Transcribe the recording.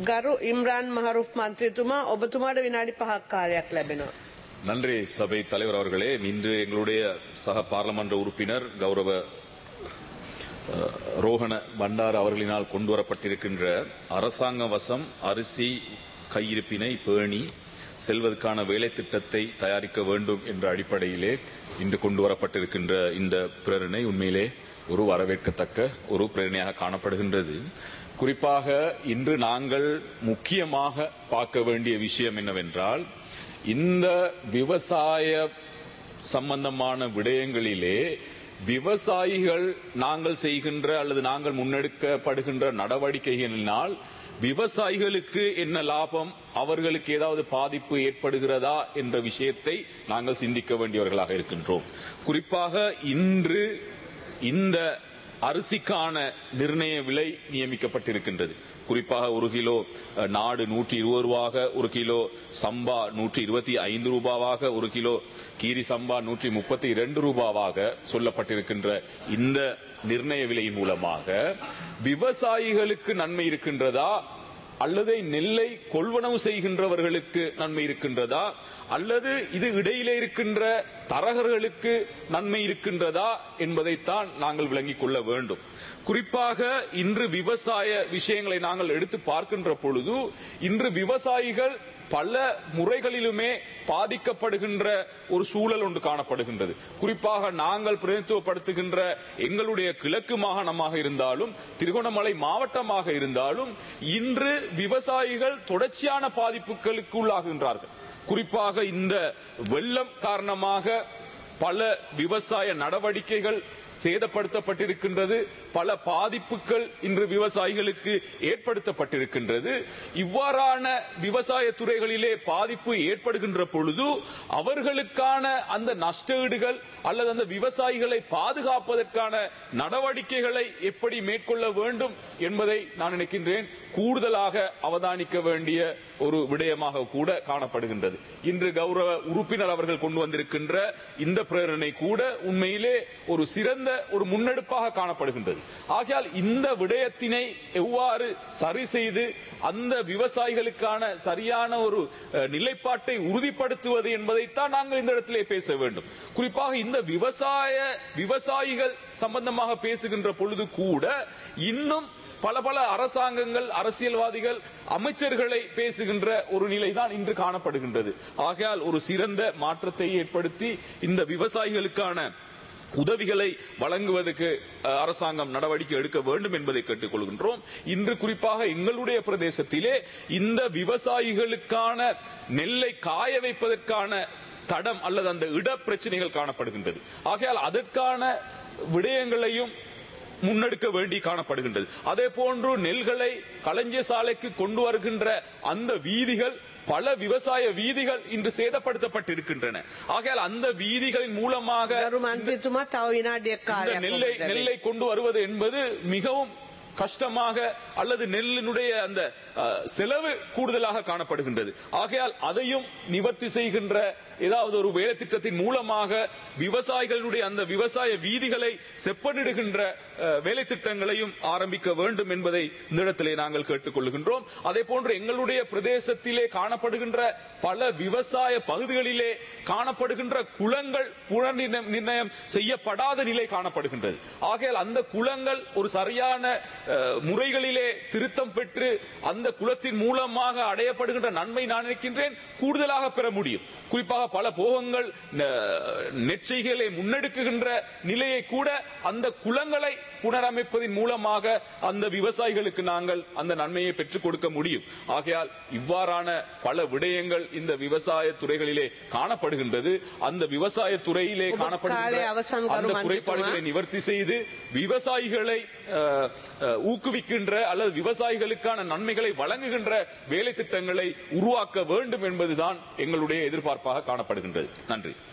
ගරු ඉම්රාන් මහරුෆ් මන්ත්‍රීතුමා ඔබතුමාට විනාඩි පහක් කාලයක් ලැබෙනවා. நன்றி சபை தலைவர் அவர்களே இன்று எங்களுடைய சக பார்லமன்ற உறுப்பினர் கௌரவ அஹ், ரோஹண பண்டார் அவர்களினால் கொண்டு வரப்பட்டிருக்கின்ற அரசாங்க வசம் அரிசி கையிருப்பினை பேணி செல்வதற்கான வேலை திட்டத்தை தயாரிக்க வேண்டும் என்ற அடிப்படையிலே இன்று கொண்டு வரப்பட்டிருக்கின்ற இந்த பிரேரணை உண்மையிலே ஒரு வரவேற்கத்தக்க ஒரு பிரேரணையாக காணப்படுகின்றது குறிப்பாக இன்று நாங்கள் முக்கியமாக பார்க்க வேண்டிய விஷயம் என்னவென்றால் இந்த விவசாய சம்பந்தமான விடயங்களிலே விவசாயிகள் நாங்கள் செய்கின்ற அல்லது நாங்கள் முன்னெடுக்கப்படுகின்ற நடவடிக்கைகளினால் விவசாயிகளுக்கு என்ன லாபம் அவர்களுக்கு ஏதாவது பாதிப்பு ஏற்படுகிறதா என்ற விஷயத்தை நாங்கள் சிந்திக்க வேண்டியவர்களாக இருக்கின்றோம் குறிப்பாக இன்று இந்த அரிசிக்கான நிர்ணய விலை நியமிக்கப்பட்டிருக்கின்றது குறிப்பாக ஒரு கிலோ அஹ், நாடு நூற்றி இருபது ரூபாக ஒரு கிலோ சம்பா நூற்றி இருபத்தி ஐந்து ரூபாவாக ஒரு கிலோ கீரி சம்பா நூற்றி முப்பத்தி இரண்டு ரூபாவாக சொல்லப்பட்டிருக்கின்ற இந்த நிர்ணய விலை மூலமாக விவசாயிகளுக்கு நன்மை இருக்கின்றதா அல்லது நெல்லை கொள்வனவு செய்கின்றவர்களுக்கு நன்மை இருக்கின்றதா அல்லது இது இடையிலே இருக்கின்ற தரகர்களுக்கு நன்மை இருக்கின்றதா என்பதைத்தான் நாங்கள் விளங்கிக் கொள்ள வேண்டும் குறிப்பாக இன்று விவசாய விஷயங்களை நாங்கள் எடுத்து பார்க்கின்ற பொழுது இன்று விவசாயிகள் பல முறைகளிலுமே பாதிக்கப்படுகின்ற ஒரு சூழல் ஒன்று காணப்படுகின்றது குறிப்பாக நாங்கள் பிரதித்துவப்படுத்துகின்ற எங்களுடைய கிழக்கு மாகாணமாக இருந்தாலும் திருகோணமலை மாவட்டமாக இருந்தாலும் இன்று விவசாயிகள் தொடர்ச்சியான பாதிப்புகளுக்கு உள்ளாகின்றார்கள் குறிப்பாக இந்த வெள்ளம் காரணமாக பல விவசாய நடவடிக்கைகள் சேதப்படுத்தப்பட்டிருக்கின்றது பல பாதிப்புகள் இன்று விவசாயிகளுக்கு ஏற்படுத்தப்பட்டிருக்கின்றது இவ்வாறான விவசாய துறைகளிலே பாதிப்பு ஏற்படுகின்ற பொழுது அவர்களுக்கான அந்த நஷ்டஈடுகள் அல்லது அந்த விவசாயிகளை பாதுகாப்பதற்கான நடவடிக்கைகளை எப்படி மேற்கொள்ள வேண்டும் என்பதை நான் நினைக்கின்றேன் கூடுதலாக அவதானிக்க வேண்டிய ஒரு விடயமாக கூட காணப்படுகின்றது இன்று கௌரவ உறுப்பினர் அவர்கள் கொண்டு வந்திருக்கின்ற இந்த பிரேரணை கூட உண்மையிலே ஒரு சிறந்த ஒரு முன்னெடுப்பாக காணப்படுகின்றது ஆகையால் இந்த விடயத்தினை எவ்வாறு சரி செய்து அந்த விவசாயிகளுக்கான சரியான ஒரு அஹ், நிலைப்பாட்டை உறுதிப்படுத்துவது என்பதைத்தான் நாங்கள் இந்த இடத்திலே பேச வேண்டும் குறிப்பாக இந்த விவசாய விவசாயிகள் சம்பந்தமாக பேசுகின்ற பொழுது கூட இன்னும் பல பல அரசாங்கங்கள் அரசியல்வாதிகள் அமைச்சர்களை பேசுகின்ற ஒரு நிலைதான் இன்று காணப்படுகின்றது ஆகையால் ஒரு சிறந்த மாற்றத்தை ஏற்படுத்தி இந்த விவசாயிகளுக்கான உதவிகளை வழங்குவதற்கு அஹ், அரசாங்கம் நடவடிக்கை எடுக்க வேண்டும் என்பதை கேட்டுக்கொள்கின்றோம் இன்று குறிப்பாக எங்களுடைய பிரதேசத்திலே இந்த விவசாயிகளுக்கான நெல்லை காய வைப்பதற்கான தடம் அல்லது அந்த இட பிரச்சனைகள் காணப்படுகின்றது ஆகையால் அதற்கான விடயங்களையும் முன்னெடுக்க வேண்டி காணப்படுகின்றது அதே போன்று நெல்களை களஞ்சிய சாலைக்கு கொண்டு வருகின்ற அந்த வீதிகள் பல விவசாய வீதிகள் இன்று சேதப்படுத்தப்பட்டிருக்கின்றன ஆகையால் அந்த வீதிகளின் மூலமாக ගරු මන්ත්‍රීතුමා තව විනාඩියක් இந்த කාලයක් நெல்லை ඔබට ලැබෙනවා. நெல்லை கொண்டு வருவது என்பது மிகவும் கஷ்டமாக அல்லது நெல்லினுடைய அந்த அஹ், செலவு கூடுதலாக காணப்படுகின்றது ஆகையால் அதையும் நிவர்த்தி செய்கின்ற ஏதாவது ஒரு வேலை திட்டத்தின் மூலமாக விவசாயிகளுடைய அந்த விவசாய வீதிகளை செப்பனிடுகின்ற அஹ், வேலை திட்டங்களையும் ஆரம்பிக்க வேண்டும் என்பதை இந்த இடத்திலே நாங்கள் கேட்டுக்கொள்கின்றோம் அதே போன்று எங்களுடைய பிரதேசத்திலே காணப்படுகின்ற பல விவசாய பகுதிகளிலே காணப்படுகின்ற குளங்கள் புனர் நிர்ணயம் நிர்ணயம் செய்யப்படாத நிலை காணப்படுகின்றது ஆகையால் அந்த குளங்கள் ஒரு சரியான அஹ், முறைகளிலே திருத்தம் பெற்று அந்த குளத்தின் மூலமாக அடையப்படுகின்ற நன்மை நான் நினைக்கின்றேன் கூடுதலாக பெற முடியும் குறிப்பாக பல போகங்கள் ந- நெற்செய்களை முன்னெடுக்குகின்ற நிலையை கூட அந்த குளங்களை புனரமைப்பதன் மூலமாக அந்த விவசாயிகளுக்கு நாங்கள் அந்த நன்மையை பெற்றுக் கொடுக்க முடியும் ஆகையால் இவ்வாறான பல விடயங்கள் இந்த விவசாய துறைகளிலே காணப்படுகின்றது அந்த விவசாய துறையிலே உப- காணப்படுகின்ற காலை அவசான் அந்த கரும் குறைபாடுகளை அந்தித்துமா. நிவர்த்தி செய்து விவசாயிகளை அஹ், அஹ், ஊக்குவிக்கின்ற அல்லது விவசாயிகளுக்கான நன்மைகளை வழங்குகின்ற வேலை திட்டங்களை உருவாக்க வேண்டும் என்பதுதான் எங்களுடைய எதிர்பார்ப்பாக காணப்படுகின்றது நன்றி